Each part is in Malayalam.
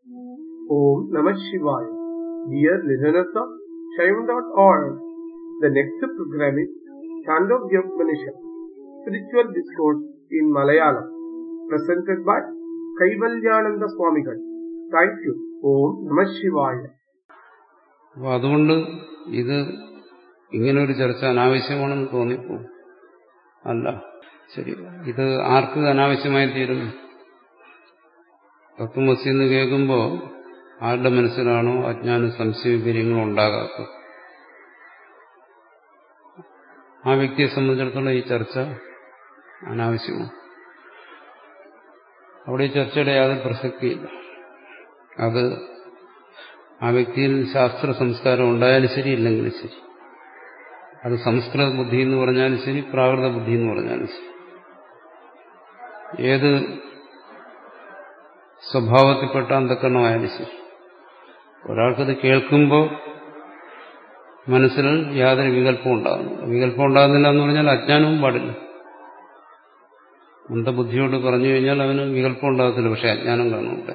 Om Namah Shivaya. Dear listeners of Shaivan.org, the next program is Chandogya Upanishad, Spiritual Discourse in Malayalam, presented by Kaivalyananda Swamigal. Thank you. Om Namah Shivaya. അപ്പൊ അതുകൊണ്ട് ഇത് ഇങ്ങനെ ഒരു ചർച്ച അനാവശ്യമാണെന്ന് തോന്നിപ്പോ അല്ല ശരി ഇത് ആർക്ക് അനാവശ്യമായി തീരും തത്വമസി എന്ന് കേൾക്കുമ്പോൾ ആരുടെ മനസ്സിലാണോ അജ്ഞാന സംശയ വിവരങ്ങളും ഉണ്ടാകാത്തത് ആ വ്യക്തിയെ സംബന്ധിച്ചിടത്തോളം ഈ ചർച്ച അനാവശ്യമാണ് അവിടെ ഈ ചർച്ചയുടെ യാതൊരു പ്രസക്തിയില്ല അത് ആ വ്യക്തിയിൽ ശാസ്ത്ര സംസ്കാരം ഉണ്ടായാലും ശരി ഇല്ലെങ്കിലും ശരി അത് സംസ്കൃത ബുദ്ധി എന്ന് പറഞ്ഞാലും ശരി പ്രാകൃത ബുദ്ധി എന്ന് പറഞ്ഞാലും ശരി ഏത് സ്വഭാവത്തിൽപ്പെട്ട അന്ധക്കരണമായാലും ശരി ഒരാൾക്കത് കേൾക്കുമ്പോൾ മനസ്സിൽ യാതൊരു വികല്പം ഉണ്ടാകുന്നു വികല്പം ഉണ്ടാകുന്നില്ല എന്ന് പറഞ്ഞാൽ അജ്ഞാനവും പാടില്ല മന്ദബുദ്ധിയോട് പറഞ്ഞു കഴിഞ്ഞാൽ അവന് വികല്പം ഉണ്ടാകത്തില്ല പക്ഷെ അജ്ഞാനം കാണുന്നുണ്ട്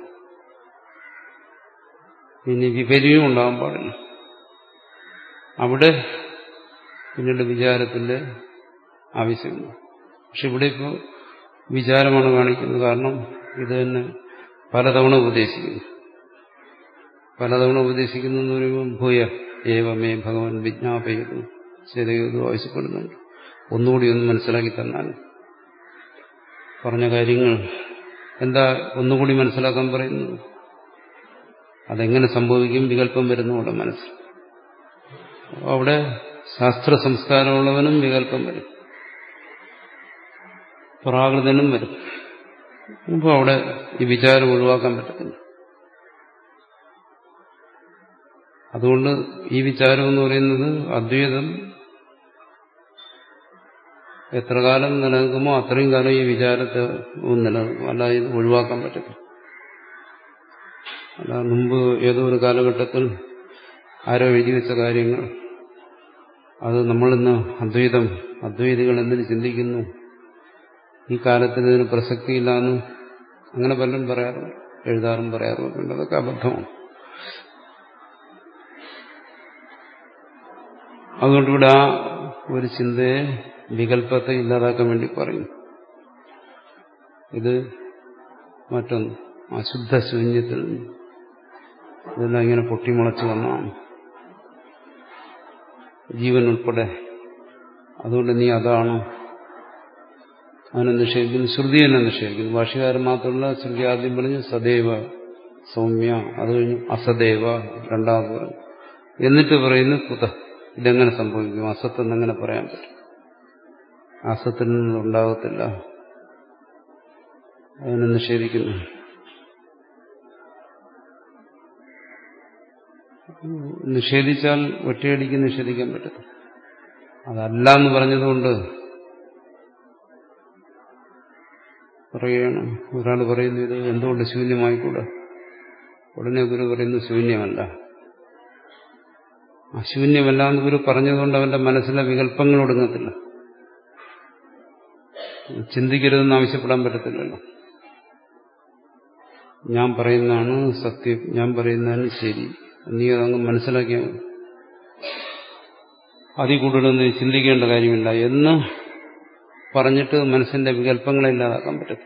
ഇനി വിപര്യവും ഉണ്ടാകാൻ പാടില്ല അവിടെ പിന്നീട് വിചാരത്തിന്റെ ആവശ്യമില്ല പക്ഷെ ഇവിടെ ഇപ്പോൾ വിചാരമാണ് കാണിക്കുന്നത് കാരണം ഇത് തന്നെ പലതവണ ഉപദേശിക്കുന്നു പലതവണ ഉപദേശിക്കുന്നു എന്ന് പറയുമ്പോൾ ഭൂയ ഏവമേ ഭഗവാൻ വിജ്ഞാപയതു ചെയ്തു ആവശ്യപ്പെടുന്നുണ്ട് ഒന്നുകൂടി ഒന്ന് മനസ്സിലാക്കി തന്നാൽ പറഞ്ഞ കാര്യങ്ങൾ എന്താ ഒന്നുകൂടി മനസ്സിലാക്കാൻ പറയുന്നത് അതെങ്ങനെ സംഭവിക്കും വികല്പം വരുന്നു അവിടെ മനസ്സിൽ അവിടെ ശാസ്ത്ര സംസ്കാരമുള്ളവനും വികല്പം വരും പ്രാകൃതനും വരും അപ്പോൾ അവിടെ ഈ വിചാരം ഒഴിവാക്കാൻ പറ്റത്തില്ല അതുകൊണ്ട് ഈ വിചാരം എന്ന് പറയുന്നത് അദ്വൈതം എത്ര കാലം നിലനിൽക്കുമോ അത്രയും കാലം ഈ വിചാരത്തെ നിലനിൽക്കും അല്ലാതെ ഇത് ഒഴിവാക്കാൻ പറ്റത്തില്ല അല്ല മുമ്പ് ഏതോ ഒരു കാലഘട്ടത്തിൽ ആരോ എഴുതി വെച്ച കാര്യങ്ങൾ അത് നമ്മളിന്ന് അദ്വൈതം അദ്വൈതികൾ എന്തിനു ചിന്തിക്കുന്നു ഈ കാലത്തിന് ഇതിന് പ്രസക്തിയില്ലാന്ന് അങ്ങനെ പലരും പറയാറുണ്ട് എഴുതാറും പറയാറും ഉണ്ട് അതൊക്കെ അബദ്ധമാണ് അതുകൊണ്ട് ഇവിടെ ആ ഒരു ചിന്തയെ വികല്പത്തെ ഇല്ലാതാക്കാൻ വേണ്ടി പറയും ഇത് മറ്റൊന്ന് അശുദ്ധ ശൂന്യത്തിൽ ഇതെല്ലാം ഇങ്ങനെ പൊട്ടിമുളച്ചു വന്നതാണ് ജീവൻ ഉൾപ്പെടെ അതുകൊണ്ട് നീ അതാണ് അവനെ നിഷേധിക്കുന്നു ശ്രുതി തന്നെ നിഷേധിക്കുന്നു ഭാഷകാരൻ മാത്രമല്ല ശ്രുതി ആദ്യം പറഞ്ഞു സദൈവ സൗമ്യ അത് കഴിഞ്ഞു അസദൈവ രണ്ടാമത് പറഞ്ഞു എന്നിട്ട് പറയുന്നു കുത ഇതെങ്ങനെ സംഭവിക്കും അസത്തെന്ന് എങ്ങനെ പറയാൻ പറ്റും അസത്തിൽ നിന്നുണ്ടാകത്തില്ല അതിനെ നിഷേധിക്കുന്നു നിഷേധിച്ചാൽ ഒറ്റയടിക്ക് നിഷേധിക്കാൻ പറ്റത്തില്ല അതല്ല എന്ന് പറഞ്ഞതുകൊണ്ട് പറയുകയാണ് ഒരാൾ പറയുന്നു ഇത് എന്തുകൊണ്ട് ശൂന്യമായിക്കൂടാ ഉടനെ ഗുരു പറയുന്നു ശൂന്യമല്ല അശൂന്യമല്ല എന്ന് ഗുരു പറഞ്ഞതുകൊണ്ട് അവന്റെ മനസ്സിലെ വികല്പങ്ങൾ ഒടുങ്ങത്തില്ല ചിന്തിക്കരുതെന്ന് ആവശ്യപ്പെടാൻ പറ്റത്തില്ലല്ലോ ഞാൻ പറയുന്നതാണ് സത്യം ഞാൻ പറയുന്നതാണ് ശരി നീ അതങ്ങ് മനസ്സിലാക്കിയാൽ മതി അതിൽ കൂടുതലൊന്നും ചിന്തിക്കേണ്ട കാര്യമില്ല എന്ന് പറഞ്ഞിട്ട് മനസ്സിന്റെ വികല്പങ്ങളെ ഇല്ലാതാക്കാൻ പറ്റും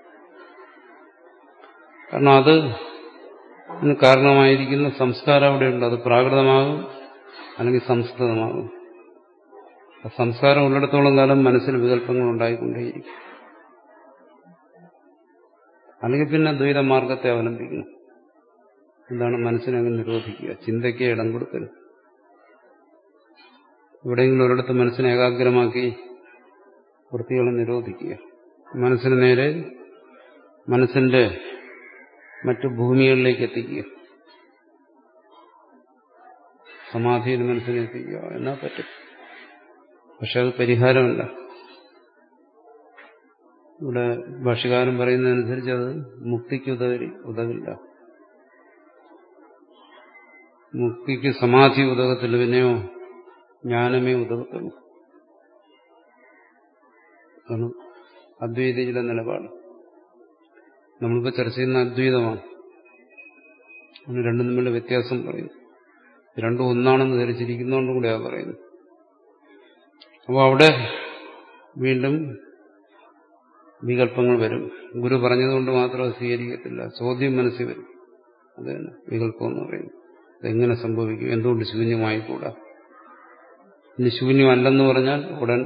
കാരണം അത് കാരണമായിരിക്കുന്ന സംസ്കാരം അവിടെയുണ്ട് അത് പ്രാകൃതമാകും അല്ലെങ്കിൽ സംസ്കൃതമാകും സംസ്കാരം ഉള്ളിടത്തോളം കാലം മനസ്സിൽ വികല്പങ്ങൾ ഉണ്ടായിക്കൊണ്ടേയിരിക്കും അല്ലെങ്കിൽ പിന്നെ ദ്വൈത മാർഗത്തെ അവലംബിക്കണം എന്താണ് മനസ്സിനങ്ങ് നിരോധിക്കുക ചിന്തയ്ക്ക് ഇടം കൊടുക്കരുത് എവിടെയെങ്കിലും ഒരിടത്ത് മനസ്സിനെ ഏകാഗ്രമാക്കി വൃത്തികളെ നിരോധിക്കുക മനസ്സിന് നേരെ മനസ്സിന്റെ മറ്റു ഭൂമികളിലേക്ക് എത്തിക്കുക സമാധിയിൽ മനസ്സിനെ എത്തിക്കുക എന്നാ പറ്റും പക്ഷെ അത് പരിഹാരമല്ല ഇവിടെ ഭാഷകാരൻ പറയുന്നതനുസരിച്ച് അത് മുക്തിക്ക് ഉതകി ഉതകില്ല മുക്തിക്ക് സമാധി ഉതകത്തില്ല പിന്നെയോ ജ്ഞാനമേ ഉതകത്തുള്ളൂ കാരണം അദ്വൈതിയുടെ നിലപാട് നമ്മളിപ്പോൾ ചർച്ച ചെയ്യുന്ന അദ്വൈതമാണ് അതിന് രണ്ടും തമ്മിലുള്ള വ്യത്യാസം പറയുന്നു രണ്ടും ഒന്നാണെന്ന് ധരിച്ചിരിക്കുന്നതുകൊണ്ടും കൂടെയാണ് പറയുന്നത് അപ്പോൾ അവിടെ വീണ്ടും വികല്പങ്ങൾ വരും ഗുരു പറഞ്ഞതുകൊണ്ട് മാത്രം അത് സ്വീകരിക്കത്തില്ല ചോദ്യം മനസ്സിൽ വരും അത് തന്നെ വികല്പം എന്ന് പറയുന്നത് അതെങ്ങനെ സംഭവിക്കും എന്തുകൊണ്ട് ശൂന്യമായിക്കൂടാ ഇനി ശൂന്യമല്ലെന്ന് പറഞ്ഞാൽ ഉടൻ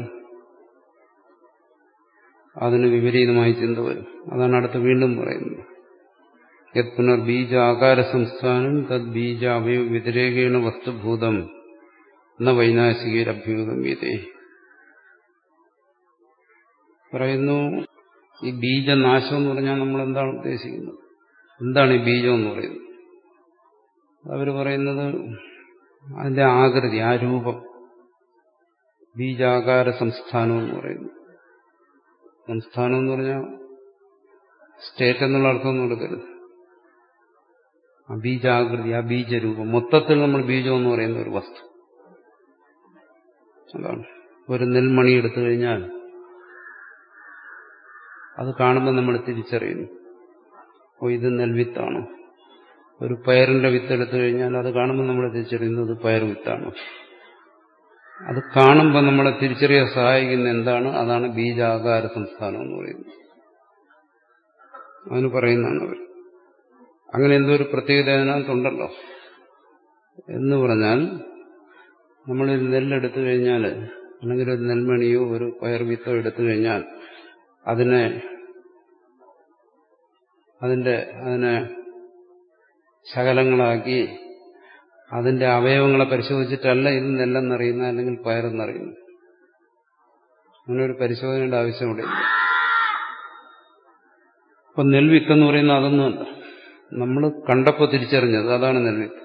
അതിന് വിപരീതമായി ചിന്ത വരും അതാണ് അടുത്ത് വീണ്ടും പറയുന്നത് യത് പുനർ ബീജ ആകാര സംസ്ഥാനം തദ് ബീജ അവയവ വ്യതിരേകേണ വസ്തുഭൂതം എന്ന വൈനാശികരഭ്യൂഗമ്യതേ പറയുന്നു ഈ ബീജനാശം എന്ന് പറഞ്ഞാൽ നമ്മൾ എന്താണ് ഉദ്ദേശിക്കുന്നത് എന്താണ് ഈ ബീജം എന്ന് പറയുന്നത് അവർ പറയുന്നത് അതിന്റെ ആകൃതി ആ രൂപം ബീജാകാര സംസ്ഥാനം എന്ന് പറയുന്നു സംസ്ഥാനം എന്ന് പറഞ്ഞാൽ സ്റ്റേറ്റ് എന്നുള്ള അർത്ഥമൊന്നും എടുക്കരുത് ആ ബീജാകൃതി ആ ബീജരൂപം മൊത്തത്തിൽ നമ്മൾ ബീജം എന്ന് പറയുന്ന ഒരു വസ്തു അതാണ് ഒരു നെൽമണി എടുത്തു കഴിഞ്ഞാൽ അത് കാണുമ്പോൾ നമ്മൾ തിരിച്ചറിയുന്നു ഓ ഇത് നെൽവിത്താണ് ഒരു പയറിന്റെ വിത്ത് എടുത്തു കഴിഞ്ഞാൽ അത് കാണുമ്പോൾ നമ്മൾ തിരിച്ചറിയുന്നത് പയർ വിത്താണ് അത് കാണുമ്പോൾ നമ്മളെ തിരിച്ചറിയാൻ സഹായിക്കുന്ന എന്താണ് അതാണ് ബീജാകാര സംസ്ഥാനം എന്ന് പറയുന്നത് അതിന് പറയുന്നതാണ് അവർ അങ്ങനെ എന്തോ ഒരു പ്രത്യേകത അതിനകത്തുണ്ടല്ലോ എന്ന് പറഞ്ഞാൽ നമ്മളൊരു നെല്ലെടുത്തു കഴിഞ്ഞാൽ അല്ലെങ്കിൽ ഒരു നെൽമണിയോ ഒരു പയർ വിത്തോ എടുത്തു കഴിഞ്ഞാൽ അതിനെ അതിന്റെ അതിനെ ശകലങ്ങളാക്കി അതിന്റെ അവയവങ്ങളെ പരിശോധിച്ചിട്ടല്ല ഇത് നെല്ലെന്നറിയുന്ന അല്ലെങ്കിൽ പയറെന്നറിയുന്നു അങ്ങനെ ഒരു പരിശോധനയുടെ ആവശ്യം ഇവിടെ ഇല്ല ഇപ്പൊ നെൽവിത്ത് എന്ന് പറയുന്ന അതൊന്നുമല്ല നമ്മൾ കണ്ടപ്പോൾ തിരിച്ചറിഞ്ഞത് അതാണ് നെൽവിത്ത്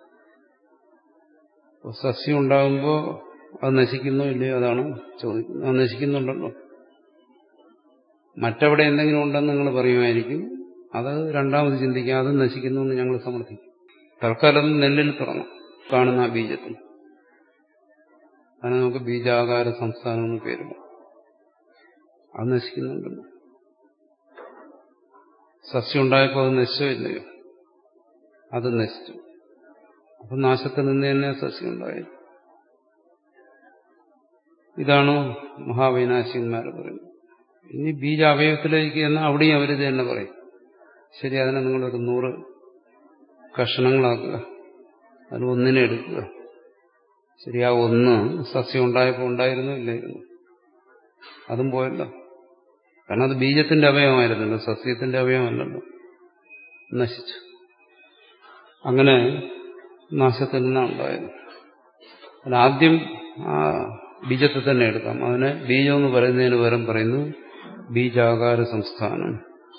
സസ്യം ഉണ്ടാകുമ്പോൾ അത് നശിക്കുന്നോ ഇല്ലയോ അതാണ് ചോദിക്കുന്നത് അത് നശിക്കുന്നുണ്ടല്ലോ മറ്റെവിടെ എന്തെങ്കിലും ഉണ്ടെന്ന് നിങ്ങൾ പറയുമായിരിക്കും അത് രണ്ടാമത് ചിന്തിക്കാം അത് നശിക്കുന്നു എന്ന് ഞങ്ങൾ സമർത്ഥിക്കും തൽക്കാലം നെല്ലിൽ തുടങ്ങാം കാണുന്ന ആ ബീജത്തിൽ അതിന് നമുക്ക് ബീജാകാര സംസ്ഥാനം എന്ന് പേരില്ല അത് നശിക്കുന്നുണ്ടല്ലോ സസ്യം ഉണ്ടായപ്പോൾ അത് നശിച്ചോ ഇല്ലയോ അത് നശിച്ചു അപ്പൊ നാശത്തിൽ നിന്ന് തന്നെ സസ്യം ഉണ്ടായി ഇതാണ് മഹാവൈനാശികന്മാർ പറയുന്നത് ഇനി ബീജ അവയവത്തിലേക്ക് എന്നാൽ അവിടെയും അവരിത് തന്നെ പറയും ശരി അതിനെ നിങ്ങളൊരു നൂറ് കഷണങ്ങളാക്കുക അതിൽ ഒന്നിനെ എടുക്കുക ശരി ആ ഒന്ന് സസ്യം ഉണ്ടായപ്പോൾ ഉണ്ടായിരുന്നു ഇല്ലായിരുന്നു അതും പോയല്ലോ കാരണം അത് ബീജത്തിന്റെ അവയവമായിരുന്നല്ലോ സസ്യത്തിന്റെ അവയവമല്ലല്ലോ നശിച്ചു അങ്ങനെ നാശത്തിൽ നിന്നാണ് ഉണ്ടായത് അതിനാദ്യം ആ ബീജത്തെ തന്നെ എടുക്കാം അതിനെ ബീജം എന്ന് പറയുന്നതിന് പകരം പറയുന്നു ബീജാകാര സംസ്ഥാനം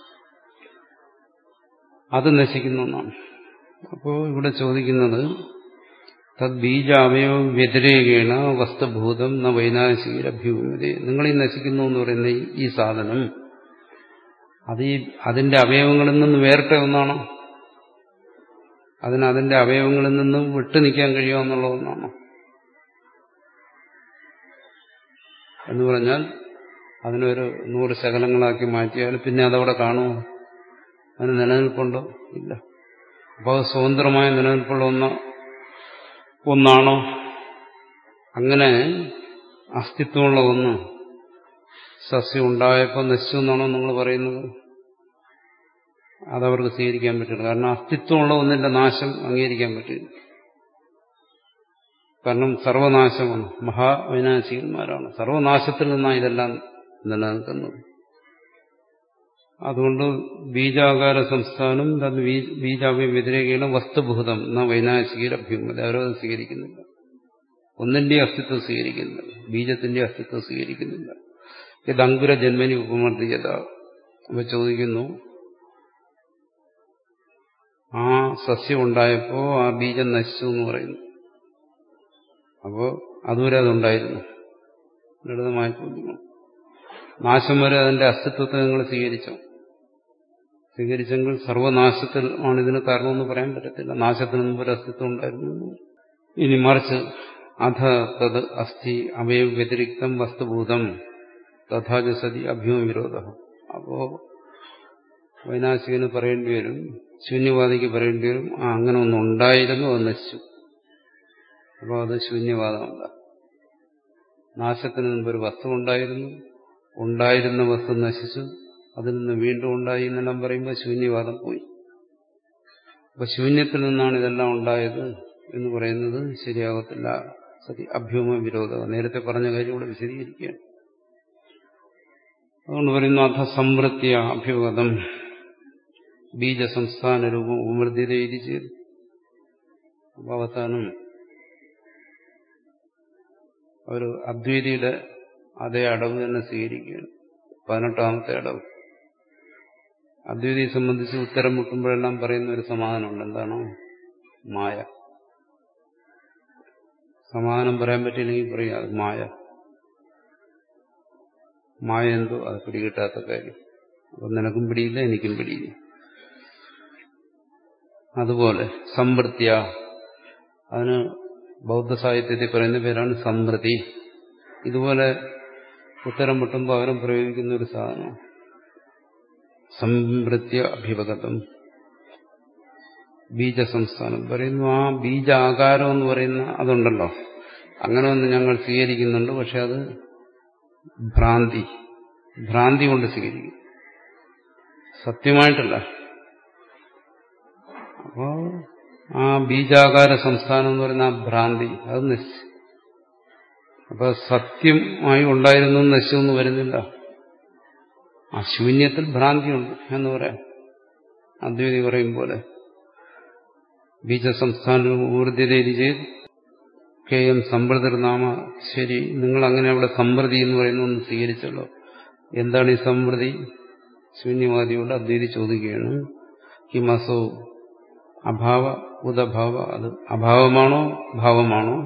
അത് നശിക്കുന്നു എന്നാണ് അപ്പോൾ ഇവിടെ ചോദിക്കുന്നത് തദ് ബീജ അവയവ വ്യതിരേകേണ വസ്തുഭൂതം ന വൈനാശികരഭ്യൂമതി നിങ്ങൾ ഈ നശിക്കുന്നു എന്ന് പറയുന്ന ഈ സാധനം അത് ഈ അതിന്റെ അവയവങ്ങളിൽ നിന്ന് വേറിട്ട ഒന്നാണോ അതിന് അതിന്റെ അവയവങ്ങളിൽ നിന്നും വിട്ടു നിൽക്കാൻ കഴിയുമെന്നുള്ള ഒന്നാണോ എന്ന് പറഞ്ഞാൽ അതിനൊരു നൂറ് ശകലങ്ങളാക്കി മാറ്റിയാൽ പിന്നെ അതവിടെ കാണുമോ അതിന് നിലനിൽപ്പുണ്ടോ ഇല്ല അപ്പോൾ അത് സ്വതന്ത്രമായ നിലനിൽപ്പുള്ള ഒന്ന് ഒന്നാണോ അങ്ങനെ അസ്തിത്വമുള്ള ഒന്ന് സസ്യം ഉണ്ടായപ്പോൾ നശിച്ചു എന്നാണോ നിങ്ങൾ പറയുന്നത് അതവർക്ക് സ്വീകരിക്കാൻ പറ്റില്ല കാരണം അസ്തിത്വമുള്ള ഒന്നിന്റെ നാശം അംഗീകരിക്കാൻ പറ്റില്ല കാരണം സർവനാശമാണ് മഹാവിനാശികന്മാരാണ് സർവനാശത്തിൽ നിന്നാണ് ഇതെല്ലാം നിലനിൽക്കുന്നത് അതുകൊണ്ട് ബീജാകാര സംസ്ഥാനം തത് ബീജാവ്യ വ്യതിരേകയാണ് വസ്തുഭൂതം എന്ന വൈനാശികരഭ്യൂമത അവരത് സ്വീകരിക്കുന്നില്ല ഒന്നിന്റെ അസ്തിത്വം സ്വീകരിക്കുന്നില്ല ബീജത്തിന്റെ അസ്തിത്വം സ്വീകരിക്കുന്നില്ല ഇത് അങ്കുര ജന്മനി ഉപമർദ്ദിയത അപ്പൊ ചോദിക്കുന്നു ആ സസ്യം ഉണ്ടായപ്പോ ആ ബീജം നശിച്ചു എന്ന് പറയുന്നു അപ്പോ അതുവരെ അതുണ്ടായിരുന്നു ലളിതമായ ചോദ്യമാണ് നാശം വരെ അതിന്റെ അസ്തിത്വത്തെ നിങ്ങൾ സ്വീകരിച്ചോ സ്വീകരിച്ചെങ്കിൽ സർവനാശത്തിൽ ആണ് ഇതിന് കാരണമെന്ന് പറയാൻ പറ്റത്തില്ല നാശത്തിന് മുമ്പ് ഒരു അസ്തിത്വം ഉണ്ടായിരുന്നു ഇനി മറിച്ച് അധ തത് അസ്ഥി അവയവ വ്യതിരിക്തം വസ്തുഭൂതം തഥാച സതി അഭ്യൂമ വിരോധ അപ്പോ വൈനാശികന് പറയേണ്ടി വരും ശൂന്യവാദിക്ക് പറയേണ്ടി വരും ആ അങ്ങനെ ഒന്നും ഉണ്ടായിരുന്നു അത് നശിച്ചു അപ്പോൾ അത് ശൂന്യവാദമല്ല നാശത്തിന് മുമ്പ് ഒരു വസ്തു ഉണ്ടായിരുന്നു ഉണ്ടായിരുന്ന വസ്തു നശിച്ചു അതിൽ നിന്ന് വീണ്ടും ഉണ്ടായി എന്നെല്ലാം പറയുമ്പോൾ ശൂന്യവാദം പോയി അപ്പൊ ശൂന്യത്തിൽ നിന്നാണ് ഇതെല്ലാം ഉണ്ടായത് എന്ന് പറയുന്നത് ശരിയാകത്തില്ല സതി അഭ്യൂമ വിരോധം നേരത്തെ പറഞ്ഞ കാര്യം ഇവിടെ വിശദീകരിക്കുകയാണ് അതുകൊണ്ട് പറയുന്നു അധ സംവൃത്തിയ അഭ്യുഗതം ബീജസംസ്ഥാന രൂപം ഉപമൃദ്ധ്യത ചെയ്തു അപ്പൊ അവസാനം ഒരു അദ്വൈതിയുടെ അതേ അടവ് തന്നെ സ്വീകരിക്കുകയാണ് പതിനെട്ടാമത്തെ അടവ് അദ്വൈതിയെ സംബന്ധിച്ച് ഉത്തരം മുട്ടുമ്പോഴെല്ലാം പറയുന്ന ഒരു സമാധാനമുണ്ട് എന്താണോ മായ സമാധാനം പറയാൻ പറ്റിയില്ലെങ്കിൽ പറയാം അത് മായ മായ എന്തോ അത് പിടികിട്ടാത്ത കാര്യം അപ്പം നിനക്കും പിടിയില്ല എനിക്കും പിടിയില്ല അതുപോലെ സമ്പൃത്യ അതിന് ബൗദ്ധ സാഹിത്യത്തിൽ പറയുന്ന പേരാണ് സമൃദ്ധി ഇതുപോലെ ഉത്തരം മുട്ടുമ്പോൾ അവരും പ്രയോഗിക്കുന്ന ഒരു സാധനം സംവൃത്യ അഭിഭഗതം ബീജസംസ്ഥാനം പറയുന്നു ആ ബീജാകാരം എന്ന് പറയുന്ന അതുണ്ടല്ലോ അങ്ങനെ ഒന്ന് ഞങ്ങൾ സ്വീകരിക്കുന്നുണ്ട് പക്ഷെ അത് ഭ്രാന്തി ഭ്രാന്തി കൊണ്ട് സ്വീകരിക്കും സത്യമായിട്ടല്ല അപ്പോ ആ ബീജാകാര സംസ്ഥാനം എന്ന് പറയുന്ന ആ ഭ്രാന്തി അത് നശിച്ചു അപ്പൊ സത്യമായി ഉണ്ടായിരുന്നു നശിച്ചൊന്നും വരുന്നില്ല ആ ശൂന്യത്തിൽ ഭ്രാന്തിയുണ്ട് എന്ന് പറയാം അദ്വൈതി പറയും പോലെ ബീജസംസ്ഥാനം ഊർജ്ജതയിൽ ചെയ്ത് കെ എം സമ്പ്രതിർനാമ ശരി നിങ്ങൾ അങ്ങനെ അവിടെ സമൃദ്ധി എന്ന് പറയുന്ന ഒന്ന് സ്വീകരിച്ചല്ലോ എന്താണ് ഈ സമൃദ്ധി ശൂന്യവാദിയോട് അദ്വൈതി ചോദിക്കുകയാണ് കിമസോ അഭാവ ഉദഭാവ അത് അഭാവമാണോ ഭാവമാണോ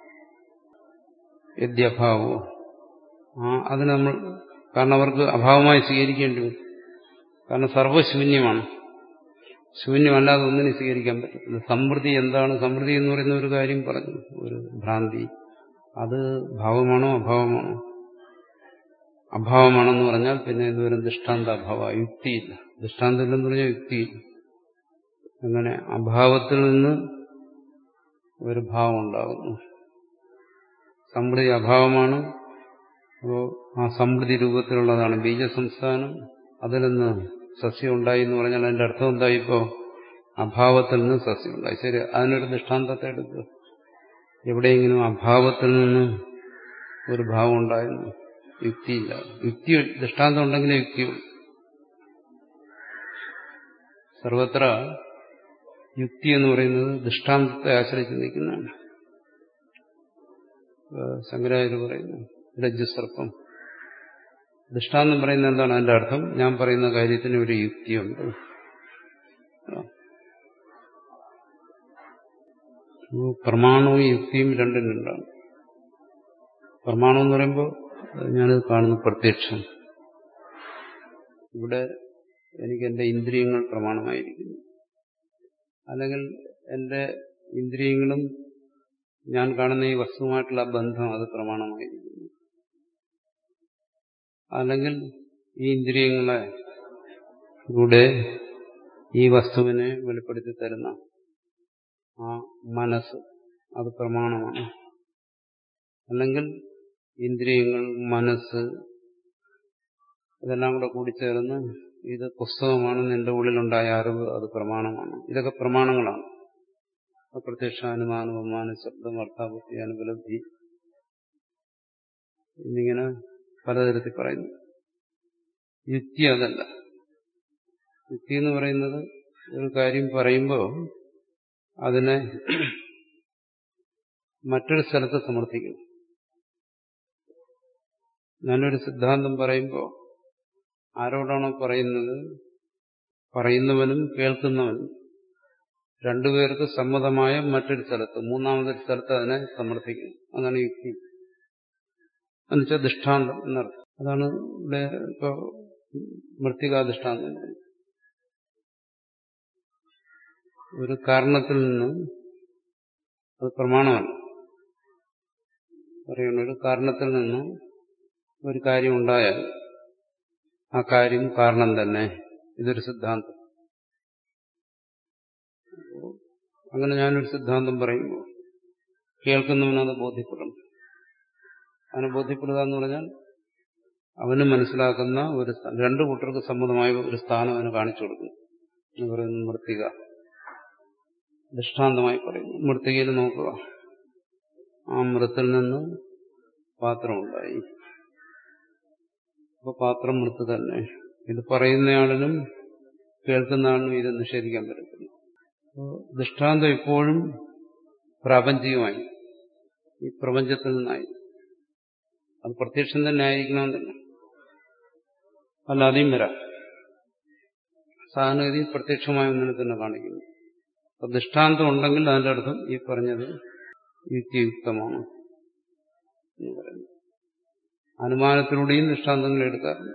യദ്യഭാവോ ആ അതിന് നമ്മൾ കാരണം അവർക്ക് അഭാവമായി സ്വീകരിക്കേണ്ടി വരും കാരണം സർവശൂന്യമാണ് ശൂന്യമല്ലാതെ ഒന്നിനെ സ്വീകരിക്കാൻ പറ്റത്തില്ല സമൃദ്ധി എന്താണ് സമൃദ്ധി എന്ന് പറയുന്ന ഒരു കാര്യം പറഞ്ഞു ഒരു ഭ്രാന്തി അത് ഭാവമാണോ അഭാവമാണോ അഭാവമാണെന്ന് പറഞ്ഞാൽ പിന്നെ ഇതുവരെ ദൃഷ്ടാന്ത അഭാവ യുക്തിയില്ല ദൃഷ്ടാന്തം ഇല്ലെന്ന് പറഞ്ഞാൽ യുക്തിയില്ല അങ്ങനെ അഭാവത്തിൽ നിന്ന് ഒരു ഭാവം ഉണ്ടാകുന്നു സമൃദ്ധി അഭാവമാണ് അപ്പോൾ ആ സമൃദ്ധി രൂപത്തിലുള്ളതാണ് ബീജസംസ്ഥാനം അതിൽ നിന്ന് സസ്യം ഉണ്ടായി എന്ന് പറഞ്ഞാൽ അതിന്റെ അർത്ഥം എന്തായിപ്പോ അഭാവത്തിൽ നിന്ന് സസ്യം ഉണ്ടായി ശരി അതിനൊരു ദൃഷ്ടാന്തത്തെ എടുക്കുക എവിടെയെങ്കിലും അഭാവത്തിൽ നിന്ന് ഒരു ഭാവം ഉണ്ടായിരുന്നു യുക്തിയില്ല യുക്തി ദൃഷ്ടാന്തം ഉണ്ടെങ്കിലേ യുക്തിയുള്ളൂ സർവത്ര യുക്തി എന്ന് പറയുന്നത് ദൃഷ്ടാന്തത്തെ ആശ്രയിച്ച് നിൽക്കുന്നതാണ് ശങ്കരാചാര്യ പറയുന്നു രജ്ജുസർപ്പം ദൃഷ്ടാന്തം പറയുന്നത് എന്താണ് അതിന്റെ അർത്ഥം ഞാൻ പറയുന്ന കാര്യത്തിന് ഒരു യുക്തിയുണ്ട് പ്രമാണവും യുക്തിയും രണ്ടും രണ്ടാണ് പ്രമാണം എന്ന് പറയുമ്പോൾ ഞാനത് കാണുന്ന പ്രത്യക്ഷം ഇവിടെ എനിക്ക് എന്റെ ഇന്ദ്രിയങ്ങൾ പ്രമാണമായിരിക്കുന്നു അല്ലെങ്കിൽ എന്റെ ഇന്ദ്രിയങ്ങളും ഞാൻ കാണുന്ന ഈ വസ്തുവുമായിട്ടുള്ള ബന്ധം അത് പ്രമാണമായിരിക്കുന്നു അല്ലെങ്കിൽ ഈ ഇന്ദ്രിയങ്ങളെ കൂടെ ഈ വസ്തുവിനെ വെളിപ്പെടുത്തി തരുന്ന ആ മനസ്സ് അത് പ്രമാണമാണ് അല്ലെങ്കിൽ ഇന്ദ്രിയങ്ങൾ മനസ്സ് ഇതെല്ലാം കൂടെ കൂടിച്ചേർന്ന് ഇത് പുസ്തകമാണ് നിന്റെ ഉള്ളിലുണ്ടായ അറിവ് അത് പ്രമാണമാണ് ഇതൊക്കെ പ്രമാണങ്ങളാണ് പ്രത്യക്ഷ അനുമാനം ഉപമാനം ശബ്ദം അർത്ഥാപത്തി അനുപലബ്ധി എന്നിങ്ങനെ പലതരത്തിൽ പറയുന്നു യുക്തി അതല്ല യുക്തി എന്ന് പറയുന്നത് ഒരു കാര്യം പറയുമ്പോൾ അതിനെ മറ്റൊരു സ്ഥലത്ത് സമർത്ഥിക്കുന്നു ഞാനൊരു സിദ്ധാന്തം പറയുമ്പോൾ ആരോടാണോ പറയുന്നത് പറയുന്നവനും കേൾക്കുന്നവനും രണ്ടുപേർക്ക് സമ്മതമായ മറ്റൊരു സ്ഥലത്ത് മൂന്നാമതൊരു സ്ഥലത്ത് അതിനെ സമർത്ഥിക്കുന്നു അതാണ് യുക്തി എന്നുവെച്ചാൽ ദൃഷ്ടാന്തം എന്നർത്ഥം അതാണ് ഇവിടെ ഇപ്പോ മൃത്തികാദൃഷ്ടാന്തം ഒരു കാരണത്തിൽ നിന്ന് അത് പ്രമാണമല്ല പറയുന്ന ഒരു കാരണത്തിൽ നിന്ന് ഒരു കാര്യം ഉണ്ടായാൽ ആ കാര്യം കാരണം തന്നെ ഇതൊരു സിദ്ധാന്തം അങ്ങനെ ഞാനൊരു സിദ്ധാന്തം പറയുമ്പോൾ കേൾക്കുന്നവനത് ബോധ്യപ്പെടണം അവനെ ബോധ്യപ്പെടുക എന്ന് പറഞ്ഞാൽ അവന് മനസ്സിലാക്കുന്ന ഒരു രണ്ടു കൂട്ടർക്ക് സമ്മതമായ ഒരു സ്ഥാനം അവന് കാണിച്ചു കൊടുക്കുന്നു എന്ന് പറയുന്നു മൃത്തിക ദൃഷ്ടാന്തമായി പറയുന്നു മൃത്തികയിൽ നോക്കുക ആ മൃത്തിൽ നിന്ന് പാത്രമുണ്ടായി അപ്പൊ പാത്രം മൃത്ത് തന്നെ ഇത് പറയുന്നയാളിനും കേൾക്കുന്ന ആളിനും ഇത് നിഷേധിക്കാൻ പറ്റത്തില്ല ദൃഷ്ടാന്തം എപ്പോഴും പ്രാപഞ്ചികമായി ഈ പ്രപഞ്ചത്തിൽ നിന്നായി അത് പ്രത്യക്ഷം തന്നെ ആയിരിക്കണമെന്നില്ല അല്ലാതെയും വരാം സാധാരണഗതിയിൽ പ്രത്യക്ഷമായ ഒന്നിനെ തന്നെ കാണിക്കുന്നു അപ്പൊ ദൃഷ്ടാന്തം ഉണ്ടെങ്കിൽ അതിന്റെ അർത്ഥം ഈ പറഞ്ഞത് യുക്തിയുക്തമാണ് എന്ന് പറയുന്നു അനുമാനത്തിലൂടെയും ദൃഷ്ടാന്തങ്ങൾ എടുക്കാറുണ്ട്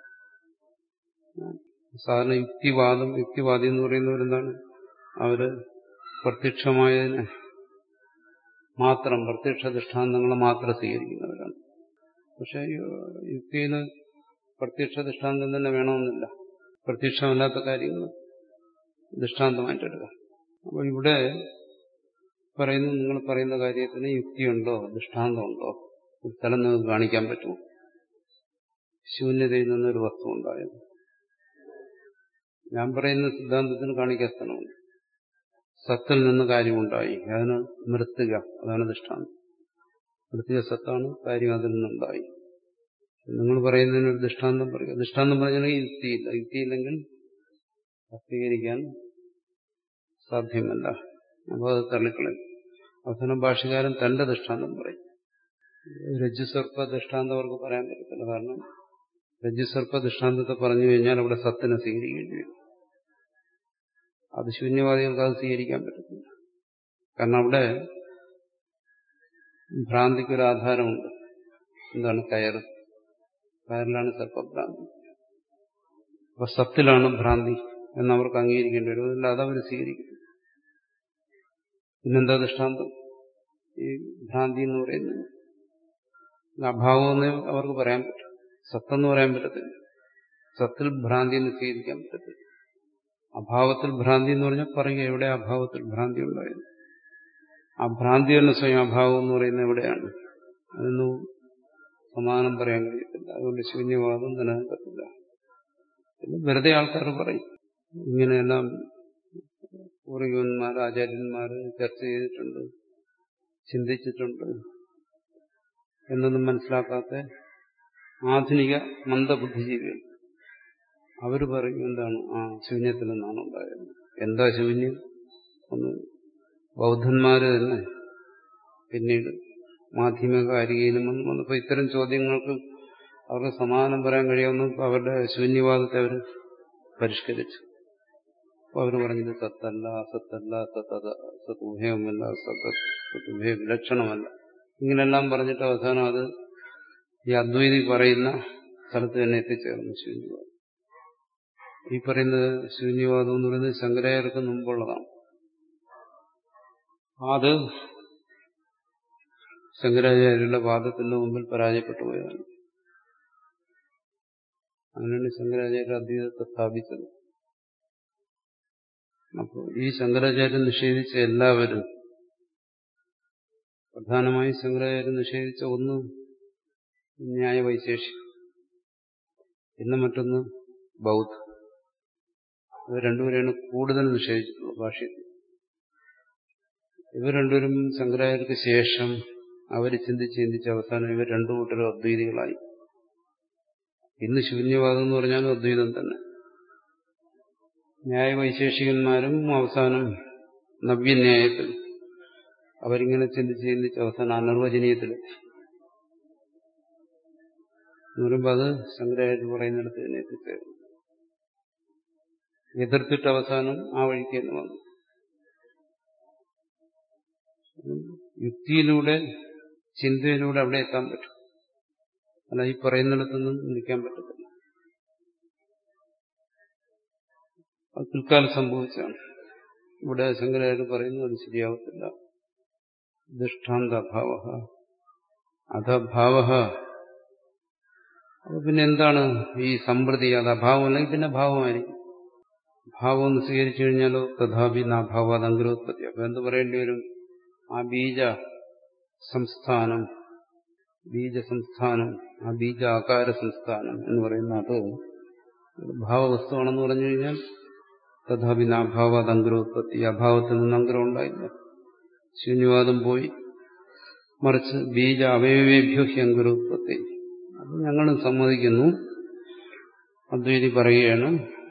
സാധാരണ യുക്തിവാദം യുക്തിവാദി എന്ന് പറയുന്നവരെന്താണ് അവര് പ്രത്യക്ഷമായതിനെ മാത്രം പ്രത്യക്ഷ ദൃഷ്ടാന്തങ്ങളെ മാത്രം സ്വീകരിക്കുന്നവരാണ് പക്ഷെ യുക്തിയിൽ പ്രത്യക്ഷ ദൃഷ്ടാന്തം തന്നെ വേണമെന്നില്ല പ്രത്യക്ഷമല്ലാത്ത കാര്യങ്ങൾ ദൃഷ്ടാന്തമായിട്ടെടുക്കാം അപ്പോൾ ഇവിടെ പറയുന്നു നിങ്ങൾ പറയുന്ന കാര്യത്തിന് യുക്തിയുണ്ടോ ദൃഷ്ടാന്തമുണ്ടോ ഒരു സ്ഥലം നിങ്ങൾക്ക് കാണിക്കാൻ പറ്റുമോ ശൂന്യതയിൽ നിന്നൊരു വസ്തു ഉണ്ടായത് ഞാൻ പറയുന്ന സിദ്ധാന്തത്തിന് കാണിക്കാൻ സ്ഥലമുണ്ട് സത്തിൽ നിന്ന് കാര്യമുണ്ടായി അതിന് മൃത്തുക അതാണ് ദൃഷ്ടാന്തം മൃത്തിക സത്താണ് കാര്യം അതിൽ നിന്നുണ്ടായി നിങ്ങൾ പറയുന്നതിന് ഒരു ദൃഷ്ടാന്തം പറയുക ദൃഷ്ടാന്തം പറഞ്ഞാൽ യുക്തിയില്ല യുക്തിയില്ലെങ്കിൽ സ്വീകരിക്കാൻ സാധ്യമല്ല അപ്പോൾ അത് തള്ളിക്കളയും അവസാനം ഭാഷകാരൻ തന്റെ ദൃഷ്ടാന്തം പറയും രജ്ജുസർപ്പ ദൃഷ്ടാന്തം അവർക്ക് പറയാൻ പറ്റത്തില്ല കാരണം രജ്ജുസർപ്പ ദൃഷ്ടാന്തത്തെ പറഞ്ഞു കഴിഞ്ഞാൽ അവിടെ സത്തിനെ സ്വീകരിക്കേണ്ടി വരും അത് ശൂന്യവാദികൾക്ക് അത് സ്വീകരിക്കാൻ പറ്റത്തില്ല കാരണം അവിടെ ഭ്രാന്തിക്കൊരു ആധാരമുണ്ട് എന്താണ് കയറ് കയറിലാണ് സർപ്പഭ്രാന്തി അപ്പൊ സത്തിലാണ് ഭ്രാന്തി എന്നവർക്ക് അംഗീകരിക്കേണ്ടി വരും അതല്ലാതെ അവർ സ്വീകരിക്കും പിന്നെന്താ ദൃഷ്ടാന്തം ഈ ഭ്രാന്തി എന്ന് പറയുന്നത് അഭാവം എന്ന് അവർക്ക് പറയാൻ പറ്റും സത്തെന്ന് പറയാൻ പറ്റത്തില്ല സത്തിൽ ഭ്രാന്തി എന്ന് സ്വീകരിക്കാൻ പറ്റത്തില്ല അഭാവത്തിൽ ഭ്രാന്തി എന്ന് പറഞ്ഞാൽ പറയുക എവിടെ അഭാവത്തിൽ ഭ്രാന്തി ഉണ്ടായത് ആ ഭ്രാന്തി തന്നെ സ്വയം അഭാവം എന്ന് പറയുന്നത് എവിടെയാണ് അതൊന്നും സമാനം പറയാൻ കഴിയത്തില്ല അതുകൊണ്ട് ശൂന്യവാദം നിലനിൽക്കത്തില്ല പിന്നെ വെറുതെ ആൾക്കാർ പറയും ഇങ്ങനെയെല്ലാം പൂർവികന്മാർ ആചാര്യന്മാർ ചർച്ച ചെയ്തിട്ടുണ്ട് ചിന്തിച്ചിട്ടുണ്ട് എന്നൊന്നും മനസ്സിലാക്കാത്ത ആധുനിക മന്ദബുദ്ധിജീവികൾ അവർ പറയും എന്താണ് ആ ശൂന്യത്തിൽ നിന്നാണ് ഉണ്ടായത് എന്താ ശൂന്യം ഒന്ന് ബൗദ്ധന്മാര് തന്നെ പിന്നീട് മാധ്യമകാരികയിലും വന്ന് വന്നപ്പോൾ ഇത്തരം ചോദ്യങ്ങൾക്ക് അവർക്ക് സമാധാനം പറയാൻ കഴിയാവുന്ന അവരുടെ ശൂന്യവാദത്തെ അവർ പരിഷ്കരിച്ചു അപ്പോൾ അവർ പറഞ്ഞത് സത്തല്ല അസത്തല്ല സത്തത സതുഭേയമല്ല സത്ത സതുഭേ വിലക്ഷണമല്ല ഇങ്ങനെല്ലാം പറഞ്ഞിട്ട് അവസാനം അത് ഈ അദ്വൈതി പറയുന്ന സ്ഥലത്ത് തന്നെ എത്തിച്ചേർന്നു ശൂന്യവാദം ഈ പറയുന്നത് ശൂന്യവാദം എന്ന് പറയുന്നത് ശങ്കരായർക്ക് മുമ്പുള്ളതാണ് അത് ശങ്കരാചാര്യരുടെ വാദത്തിന്റെ മുമ്പിൽ പരാജയപ്പെട്ടു പോയതാണ് അങ്ങനെയാണ് ശങ്കരാചാര്യ അദ്വൈതത്തെ സ്ഥാപിച്ചത് അപ്പോൾ ഈ ശങ്കരാചാര്യൻ നിഷേധിച്ച എല്ലാവരും പ്രധാനമായി ശങ്കരാചാര്യൻ നിഷേധിച്ച ഒന്ന് ന്യായവൈശേഷി പിന്നെ മറ്റൊന്ന് ബൗദ്ധ ഇവർ രണ്ടുപേരെയാണ് കൂടുതൽ നിഷേധിച്ചിട്ടുള്ളത് ഭാഷ്യത്തിൽ ഇവർ രണ്ടുപേരും ശങ്കരാചാര്യർക്ക് ശേഷം അവർ ചിന്തിച്ച് ചിന്തിച്ച് അവസാനം ഇവർ രണ്ടു കൂട്ടരും അദ്വൈതികളായി ഇന്ന് ശൂന്യവാദം എന്ന് പറഞ്ഞാലും അദ്വൈതം തന്നെ ന്യായവൈശേഷികന്മാരും അവസാനം നവ്യന്യായത്തിൽ അവരിങ്ങനെ ചിന്തിച്ച് ചിന്തിച്ച് അവസാനം അനിർവചനീയത്തിലെത്തി എന്ന് പറയുമ്പോൾ അത് ശങ്കരാചാര്യ പറയുന്നിടത്ത് തന്നെ എത്തിച്ചേർന്നു എതിർത്തിട്ട് അവസാനം ആ വഴിക്ക് തന്നെ വന്നു യുക്തിയിലൂടെ ചിന്തയിലൂടെ അവിടെ എത്താൻ പറ്റും അല്ല ഈ പറയുന്നിടത്തൊന്നും നിൽക്കാൻ പറ്റത്തില്ല അത് പിൽക്കാലം സംഭവിച്ചാണ് ഇവിടെ ശങ്കരാചാര്യ പറയുന്നു അത് ശരിയാവത്തില്ല ദൃഷ്ടാന്ത അഭാവ അധഭാവ അപ്പൊ പിന്നെ എന്താണ് ഈ സമ്പ്രതി അത് അഭാവം അല്ലെങ്കിൽ പിന്നെ ഭാവമായിരിക്കും ഭാവം എന്ന് സ്വീകരിച്ചു കഴിഞ്ഞാലോ തഥാപി നാഭാവാത് അങ്കുരോത്പത്തി അപ്പൊ എന്ത് പറയേണ്ടി വരും ആ ബീജ സംസ്ഥാനം ബീജ സംസ്ഥാനം ആ ബീജ ആകാര സംസ്ഥാനം എന്ന് പറയുന്ന അത് ഭാവവസ്തുവാണെന്ന് പറഞ്ഞു കഴിഞ്ഞാൽ തഥാപി നാഭാവാത് അങ്കുരോത്പത്തി അഭാവത്തിൽ നിന്ന് അങ്കുരം ഉണ്ടായില്ല ശൂന്യവാദം പോയി മറിച്ച് ബീജ അവയവേഭ്യോ ഹി അങ്കുരോത്പത്തി അത് ഞങ്ങളും സമ്മതിക്കുന്നു അദ്വൈതി പറയുകയാണ്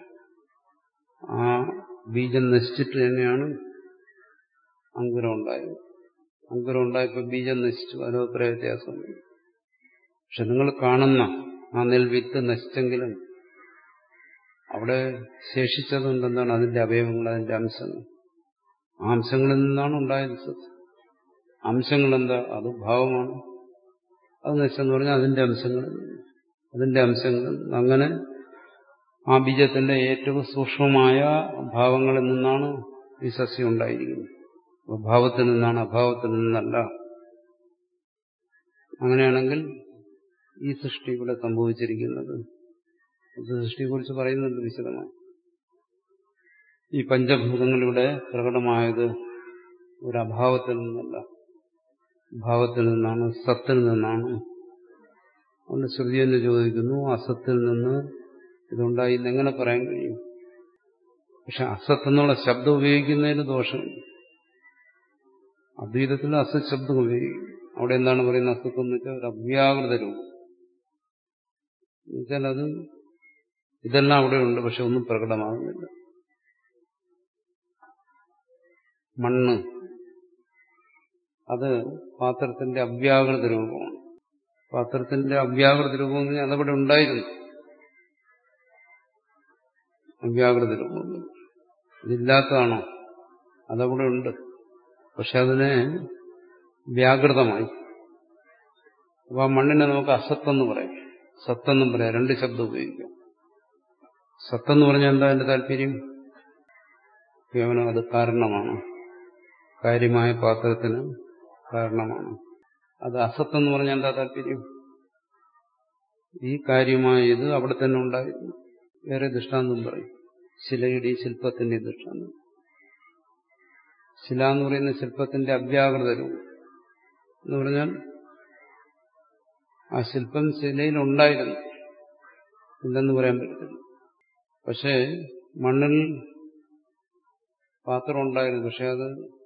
ആ ബീജം നശിച്ചിട്ട് തന്നെയാണ് അങ്കുരം ഉണ്ടായത് അങ്കുരം ഉണ്ടായപ്പോൾ ബീജം നശിച്ചു അതിനഭിപ്രായ വ്യത്യാസം പക്ഷെ നിങ്ങൾ കാണുന്ന ആ നെൽവിത്ത് നശിച്ചെങ്കിലും അവിടെ ശേഷിച്ചതുകൊണ്ടെന്താണ് അതിന്റെ അവയവങ്ങൾ അതിന്റെ അംശങ്ങൾ ആ അംശങ്ങളിൽ നിന്നാണ് ഉണ്ടായത് സത്യം അംശങ്ങൾ എന്താ അത് ഭാവമാണ് അത് നശിച്ചെന്ന് പറഞ്ഞാൽ അതിന്റെ അംശങ്ങൾ അതിന്റെ അംശങ്ങൾ അങ്ങനെ ആ ബീജത്തിന്റെ ഏറ്റവും സൂക്ഷ്മമായ ഭാവങ്ങളിൽ നിന്നാണ് ഈ സസ്യം ഉണ്ടായിരിക്കുന്നത് അപ്പോൾ ഭാവത്തിൽ നിന്നാണ് അഭാവത്തിൽ നിന്നല്ല അങ്ങനെയാണെങ്കിൽ ഈ സൃഷ്ടി ഇവിടെ സംഭവിച്ചിരിക്കുന്നത് സൃഷ്ടിയെക്കുറിച്ച് പറയുന്നുണ്ട് വിശദമായി ഈ പഞ്ചഭൂതങ്ങളിവിടെ പ്രകടമായത് ഒരു അഭാവത്തിൽ നിന്നല്ല ഭാവത്തിൽ നിന്നാണ് സത്തിൽ നിന്നാണ് അതുകൊണ്ട് ശ്രുതി എന്ന് ചോദിക്കുന്നു അസത്തിൽ നിന്ന് ഇതുണ്ടായി എന്നെങ്ങനെ പറയാൻ കഴിയും പക്ഷെ അസത്ത് എന്നുള്ള ശബ്ദം ഉപയോഗിക്കുന്നതിന് ദോഷമില്ല അദ്വൈതത്തിൽ അസത് ശബ്ദം ഉപയോഗിക്കും അവിടെ എന്താണ് പറയുന്നത് അസത്ത് എന്ന് വെച്ചാൽ ഒരു അവ്യാകൃത രൂപം എന്നുവെച്ചാൽ അത് ഇതെല്ലാം അവിടെ ഉണ്ട് പക്ഷെ ഒന്നും പ്രകടമാകുന്നില്ല മണ്ണ് അത് പാത്രത്തിന്റെ അവ്യാകൃത രൂപമാണ് പാത്രത്തിന്റെ അവ്യാകൃത രൂപം എന്ന് പറഞ്ഞാൽ അതവിടെ ഉണ്ടായിരുന്നു അവ്യാകൃത രൂപം ഇതില്ലാത്തതാണോ അതവിടെ ഉണ്ട് പക്ഷെ അതിനെ വ്യാകൃതമായി അപ്പൊ ആ മണ്ണിനെ നമുക്ക് അസത്തെന്ന് പറയാം സത്തെന്നും പറയാം രണ്ട് ശബ്ദം ഉപയോഗിക്കാം സത്തെന്ന് പറഞ്ഞാൽ എന്താ എന്റെ താല്പര്യം കേവലം അത് കാരണമാണ് കാര്യമായ പാത്രത്തിന് കാരണമാണ് അത് അസത്തെന്ന് പറഞ്ഞാൽ എന്താ താല്പര്യം ഈ കാര്യമായ ഇത് അവിടെ തന്നെ ഉണ്ടായിരുന്നു വേറെ ദൃഷ്ടാന്തം പറയും ശിലയുടെ ശില്പത്തിന്റെ ദൃഷ്ടാന്തം ശില എന്ന് പറയുന്ന ശില്പത്തിന്റെ അവ്യാകൃത രൂപം എന്ന് പറഞ്ഞാൽ ആ ശില്പം ശിലയിൽ ഉണ്ടായിരുന്നു ഇല്ലെന്ന് പറയാൻ പറ്റത്തില്ല പക്ഷേ മണ്ണിൽ പാത്രം ഉണ്ടായിരുന്നു പക്ഷെ അത്